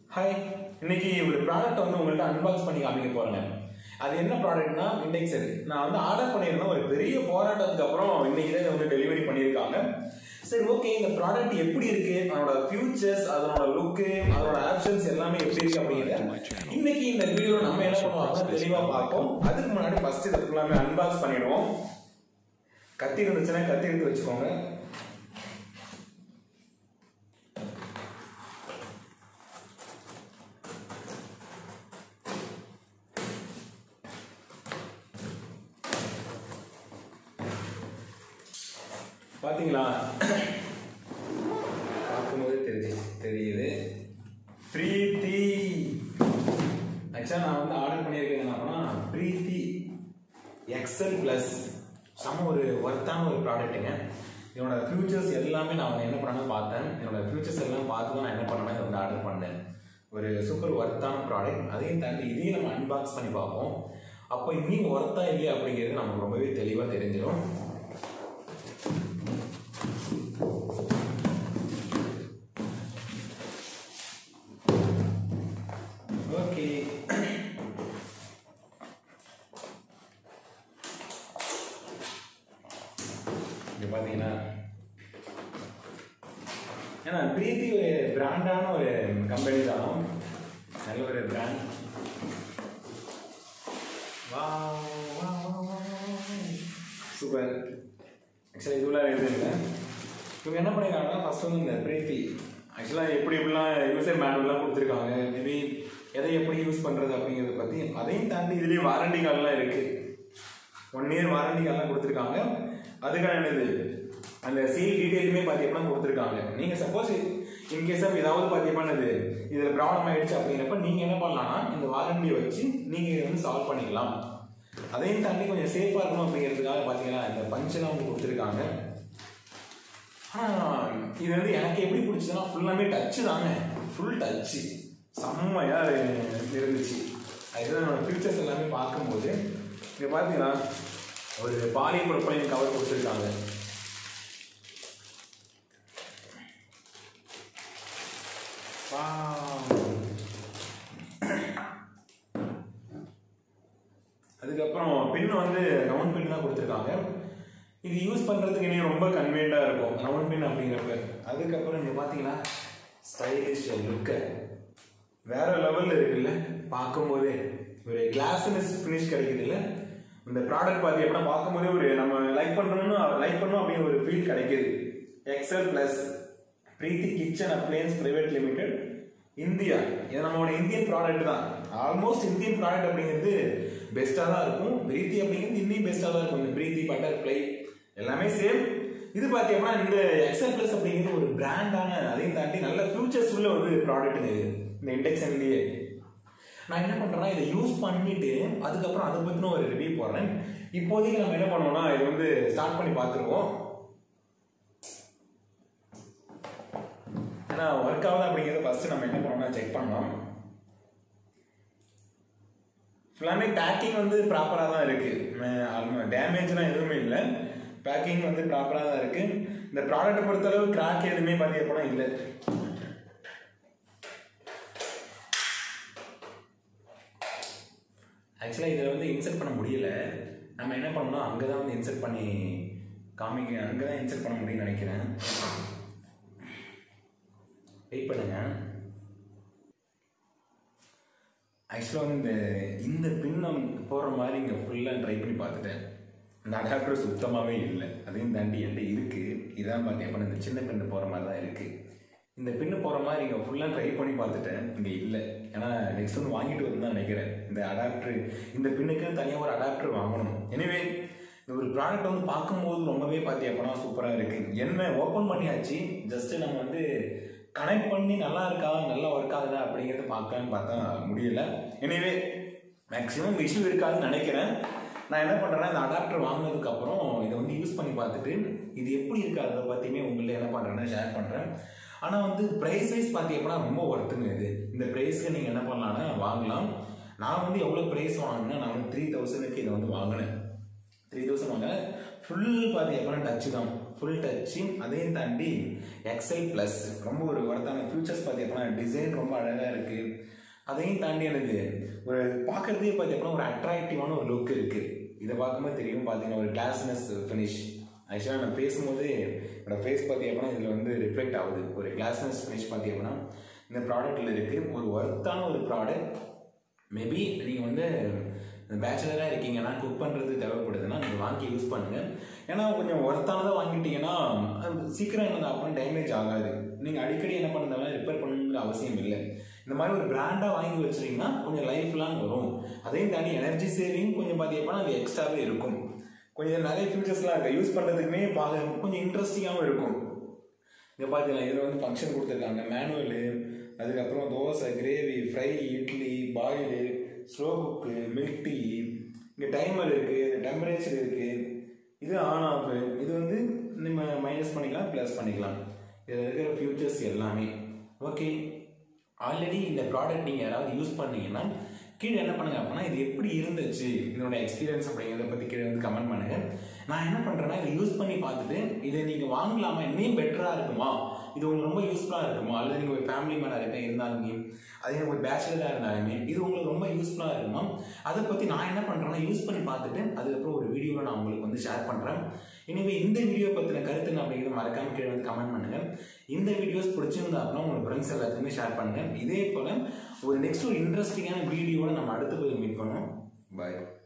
hi இன்னைக்கு ஒரு product வந்து உங்கள்ட்ட அன்பாக்ஸ் பண்ணி காமிக்க போறேங்க அது என்ன ப்ராடக்ட்னா இண்டெக்ஸர் நான் வந்து ஆர்டர் பண்ணியிருந்தேன் ஒரு பெரிய போராட்டத்துக்கு அப்புறம் இன்னைக்கு தான் இதை வந்து டெலிவரி பண்ணியிருக்காங்க சரி ஓகே இந்த ப்ராடக்ட் எப்படி இருக்கு அதனோட ஃபியூச்சர்ஸ் அதனோட லுக்கு அதனோட ஆப்ஷன்ஸ் எல்லாமே எப்படி இருக்கு அப்படிங்கிறத இன்னைக்கு இந்த வீடியோ நம்ம என்ன பண்ணுவோம் தெளிவா பார்ப்போம் அதுக்கு முன்னாடி ஃபர்ஸ்ட் இதை ஃபுல்லாமே அன்பாக்ஸ் பண்ணிடுவோம் கத்தி இருந்துச்சுன்னா கத்தி எடுத்து வச்சுக்கோங்க பாத்தீங்களா பார்க்கும்போது தெரிஞ்சு தெரியுது பிரீத்தி ஆக்சுவலாக நான் வந்து ஆர்டர் பண்ணியிருக்கேன் என்னன்னா பிரீத்தி எக்ஸல் ப்ளஸ் செம்ம ஒரு ஒர்த்தான ஒரு ப்ராடக்ட்டுங்க என்னோட ஃபியூச்சர்ஸ் எல்லாமே நான் என்ன பண்ணேன்னு பார்த்தேன் என்னோட ஃபியூச்சர்ஸ் எல்லாம் பார்த்து தான் நான் என்ன பண்ணேன்னா இதை வந்து ஆர்டர் பண்ணேன் ஒரு சூப்பர் ஒர்த்தான ப்ராடக்ட் அதையும் தாண்டி இதையும் நம்ம அன்பாக்ஸ் பண்ணி பார்ப்போம் அப்போ இன்னும் ஒர்த்தா இல்லையா அப்படிங்கிறது நமக்கு ரொம்பவே தெளிவாக தெரிஞ்சிடும் ஓகே இங்க பாத்தீங்கன்னா ஏன்னா பிரீத்தி ஒரு பிராண்டான ஒரு கம்பெனி தான் நல்ல ஒரு பிராண்ட் வா சூப்பர் ஆக்சுவலாக இதுவெல்லாம் எதுவும் இல்லை இவங்க என்ன பண்ணிருக்காங்கன்னா ஃபர்ஸ்ட் வந்து இந்த பிரீத்தி ஆக்சுவலாக எப்படி எப்படிலாம் யூசர் மேனுவல்லாம் கொடுத்துருக்காங்க மேபி எதை எப்படி யூஸ் பண்ணுறது அப்படிங்கிறத பற்றி அதையும் தாண்டி இதுலேயும் வாரண்டி கார்டெலாம் இருக்குது ஒன் இயர் வாரண்டி கார்டெலாம் கொடுத்துருக்காங்க அதுக்கான என்னது அந்த சீல் டீட்டெயிலுமே பார்த்தீங்கன்னா கொடுத்துருக்காங்க நீங்கள் சப்போஸ் இன்கேஸ் ஆஃப் ஏதாவது பார்த்தீங்கன்னா இது இதில் ப்ராப்ளம் ஆயிடுச்சு அப்படிங்கிறப்ப நீங்கள் என்ன பண்ணலாம்னா இந்த வாரண்டியை வச்சு நீங்கள் இதை வந்து சால்வ் பண்ணிக்கலாம் அதையும் தாண்டி கொஞ்சம் சேஃபாக இருக்கணும் அப்படிங்கிறதுக்காக பார்த்தீங்கன்னா இந்த பஞ்செல்லாம் வந்து கொடுத்துருக்காங்க ஆனால் இது வந்து எனக்கு எப்படி பிடிச்சதுன்னா ஃபுல்லாமே டச்சு தாங்க ஃபுல் டச்சு செம்மையாக இருந்துச்சு அதுதான் என்னோட ஃபியூச்சர்ஸ் எல்லாமே பார்க்கும்போது இங்கே பார்த்தீங்கன்னா ஒரு பாலி ப்ரொப்பைன் கவர் கொடுத்துருக்காங்க அதுக்கப்புறம் பின் வந்து ரவுண்ட் பின் தான் கொடுத்துருக்காங்க இது யூஸ் பண்ணுறதுக்கு இனி ரொம்ப கன்வீனியாக இருக்கும் ரவுண்ட் பின் அப்படிங்கிறப்ப அதுக்கப்புறம் நீங்கள் பார்த்தீங்கன்னா ஸ்டைலிஷ் லுக்கு வேற லெவலில் இருக்குல்ல பார்க்கும்போதே ஒரு கிளாஸ்னஸ் ஃபினிஷ் கிடைக்குது இல்லை இந்த ப்ராடக்ட் பார்த்து எப்படின்னா பார்க்கும்போதே ஒரு நம்ம லைக் பண்ணுறோம்னு லைக் பண்ணோம் அப்படின்னு ஒரு ஃபீல் கிடைக்குது Excel plus Preethi kitchen appliances private limited India இது நம்மளோட இந்தியன் ப்ராடக்ட் தான் ஆல்மோஸ்ட் இந்தியன் ப்ராடக்ட் அப்படிங்கிறது பெஸ்ட்டாக தான் இருக்கும் பிரீத்தி அப்படிங்கிறது இன்னும் பெஸ்ட்டாக தான் இருக்கும் இந்த பிரீத்தி பட்டர் ஃப்ளை எல்லாமே சேம் இது பார்த்தீங்கன்னா இந்த எக்ஸல் ப்ளஸ் அப்படிங்கிறது ஒரு பிராண்டான அதையும் தாண்டி நல்ல ஃபியூச்சர்ஸ் உள்ள ஒரு ப்ராடக்ட் இது இந்த இண்டெக்ஷன்லேயே நான் என்ன பண்ணுறேன்னா இதை யூஸ் பண்ணிட்டு அதுக்கப்புறம் அதை பற்றின ஒரு ரிவ்யூ போடுறேன் இப்போதைக்கு நம்ம என்ன பண்ணுவோம்னா இதை வந்து ஸ்டார்ட் பண்ணி பார்த்துருவோம் ஏன்னா ஒர்க் ஆகுது அப்படிங்கிறத ஃபஸ்ட்டு நம்ம என்ன பண்ணோம்னா செக் பண்ணலாம் ஃபுல்லாமே பேக்கிங் வந்து ப்ராப்பராக தான் இருக்குது டேமேஜ்லாம் எதுவுமே இல்லை பேக்கிங் வந்து ப்ராப்பராக தான் இருக்குது இந்த ப்ராடக்ட்டை பொறுத்தளவு கிராக் எதுவுமே பார்த்தீங்கன்னா இல்லை ஆக்சுவலாக இதில் வந்து இன்சர்ட் பண்ண முடியல நம்ம என்ன பண்ணோம்னா அங்கே தான் வந்து இன்சர்ட் பண்ணி காமிக்க அங்கே தான் இன்சர்ட் பண்ண முடியும்னு நினைக்கிறேன் வெயிட் பண்ணுங்க ஆக்சுவலாக வந்து இந்த இந்த பின் போகிற மாதிரி இங்கே ஃபுல்லாக ட்ரை பண்ணி பார்த்துட்டேன் இந்த அடாப்டர் சுத்தமாகவே இல்லை அதையும் தாண்டி என்கிட்ட இருக்குது இதான் பார்த்தீங்கன்னா இந்த சின்ன பின்னு போகிற மாதிரி தான் இருக்குது இந்த பின்னு போகிற மாதிரி இங்கே ஃபுல்லாக ட்ரை பண்ணி பார்த்துட்டேன் இங்கே இல்லை ஏன்னா நெக்ஸ்ட் வந்து வாங்கிட்டு வந்து தான் நினைக்கிறேன் இந்த அடாப்டர் இந்த பின்னுக்கு தனியாக ஒரு அடாப்டர் வாங்கணும் எனிவே இந்த ஒரு ப்ராடக்ட் வந்து பார்க்கும்போது ரொம்பவே பார்த்தி அப்போனா சூப்பராக இருக்குது என்ன ஓப்பன் பண்ணியாச்சு ஜஸ்ட்டு நம்ம வந்து கனெக்ட் பண்ணி நல்லா இருக்கா நல்லா ஒர்க் ஆகுதா அப்படிங்கிறத பார்க்கலான்னு பார்த்தா முடியல எனிவே மேக்ஸிமம் இஷ்யூ இருக்காதுன்னு நினைக்கிறேன் நான் என்ன பண்ணுறேன்னா இந்த அடாப்டர் வாங்கினதுக்கப்புறம் இதை வந்து யூஸ் பண்ணி பார்த்துட்டு இது எப்படி இருக்கு அதை பற்றியுமே உங்கள்ட்ட என்ன பண்ணுறேன்னா ஷேர் பண்ணுறேன் ஆனால் வந்து ப்ரைஸ் வைஸ் பார்த்தீங்கன்னா ரொம்ப ஒர்த்துங்க இது இந்த ப்ரைஸ்க்கு நீங்கள் என்ன பண்ணலான்னா வாங்கலாம் நான் வந்து எவ்வளோ ப்ரைஸ் வாங்கினேன் நான் வந்து த்ரீ தௌசண்ட்க்கு இதை வந்து வாங்கினேன் த்ரீ தௌசண்ட் வாங்கினேன் ஃபுல் பார்த்தீங்கன்னா டச்சு தான் ஃபுல் டச்சு அதையும் தாண்டி எக்ஸல் ப்ளஸ் ரொம்ப ஒரு ஒருத்தான ஃபியூச்சர்ஸ் பார்த்தீங்கன்னா டிசைன் ரொம்ப அழகாக இருக்குது அதையும் தாண்டி எனக்கு ஒரு பார்க்குறதே பார்த்தீங்கன்னா ஒரு அட்ராக்டிவான ஒரு லுக் இருக்குது இதை பார்க்கும்போது தெரியும் பார்த்தீங்கன்னா ஒரு கிளாஸ்னஸ் ஃபினிஷ் ஆக்சுவலாக நான் பேசும்போது என்னோட ஃபேஸ் பார்த்தீங்கன்னா இதில் வந்து ரிஃப்ளெக்ட் ஆகுது ஒரு கிளாஸ்னஸ் ஃபினிஷ் பார்த்தீங்கன்னா இந்த ப்ராடக்ட்டில் இருக்குது ஒரு ஒர்த்தான ஒரு ப்ராடக்ட் மேபி நீங்கள் வந்து பேச்சுலராக இருக்கீங்கன்னா குக் பண்ணுறது தேவைப்படுதுன்னா நீங்கள் வாங்கி யூஸ் பண்ணுங்கள் ஏன்னா கொஞ்சம் ஒர்த்தானதாக வாங்கிட்டீங்கன்னா அது சீக்கிரம் என்ன அப்புறம் டேமேஜ் ஆகாது நீங்கள் அடிக்கடி என்ன பண்ணுறதுனால ரிப்பேர் பண்ணணுங்கிற அவசியம் இல்லை இந்த மாதிரி ஒரு பிராண்டாக வாங்கி வச்சிட்டிங்கன்னா கொஞ்சம் லைஃப் லாங் வரும் அதையும் தாண்டி எனர்ஜி சேவிங் கொஞ்சம் பார்த்தீங்கன்னா அது எக்ஸ்ட்ராவே இருக்கும் கொஞ்சம் நிறைய ஃபியூச்சர்ஸ்லாம் இருக்குது யூஸ் பண்ணுறதுக்குமே பார்க்க கொஞ்சம் இன்ட்ரெஸ்டிங்காகவும் இருக்கும் இங்கே பார்த்தீங்கன்னா இதில் வந்து ஃபங்க்ஷன் கொடுத்துருக்காங்க மேனுவலு அதுக்கப்புறம் dosa gravy fry idli boil slow cook milk tea இங்கே டைமர் இருக்குது டெம்பரேச்சர் இருக்குது இது ஆன் ஆஃப் இது வந்து நம்ம மைனஸ் பண்ணிக்கலாம் ப்ளஸ் பண்ணிக்கலாம் இதில் இருக்கிற ஃபியூச்சர்ஸ் எல்லாமே ஓகே ஆல்ரெடி இந்த ப்ராடக்ட் நீங்கள் யாராவது யூஸ் பண்ணீங்கன்னா கீழே என்ன பண்ணுங்க அப்படின்னா இது எப்படி இருந்துச்சு இதனோட எக்ஸ்பீரியன்ஸ் அப்படிங்கிறத பற்றி கீழே வந்து கமெண்ட் பண்ணுங்க நான் என்ன பண்ணுறேன்னா இதை யூஸ் பண்ணி பார்த்துட்டு இதை நீங்கள் வாங்கலாமா இன்னும் பெட்டராக இருக்குமா இது உங்களுக்கு ரொம்ப யூஸ்ஃபுல்லாக இருக்குமா அல்லது நீங்கள் ஒரு ஃபேமிலி மேனாக இருக்க இருந்தாலுமே அதே ஒரு பேச்சுலராக இருந்தாலுமே இது உங்களுக்கு ரொம்ப யூஸ்ஃபுல்லாக இருக்குமா அதை பற்றி நான் என்ன பண்ணுறேன்னா யூஸ் பண்ணி பார்த்துட்டு அதுக்கப்புறம் ஒரு வீடியோவில் நான் உங்களுக்கு வந்து ஷேர் பண்ணுறேன் எனவே இந்த வீடியோ பற்றின கருத்து என்ன அப்படிங்கிறத மறக்காம கீழே வந்து கமெண்ட் பண்ணுங்கள் இந்த வீடியோஸ் பிடிச்சிருந்தா அப்படின்னா உங்கள் ஃப்ரெண்ட்ஸ் எல்லாத்துக்குமே ஷேர் பண்ணுங்கள் இதே போல் ஒரு நெக்ஸ்ட் ஒரு இன்ட்ரெஸ்டிங்கான வீடியோவில் நம்ம அடுத்து போய் மீட் பண்ணுவோம் பாய்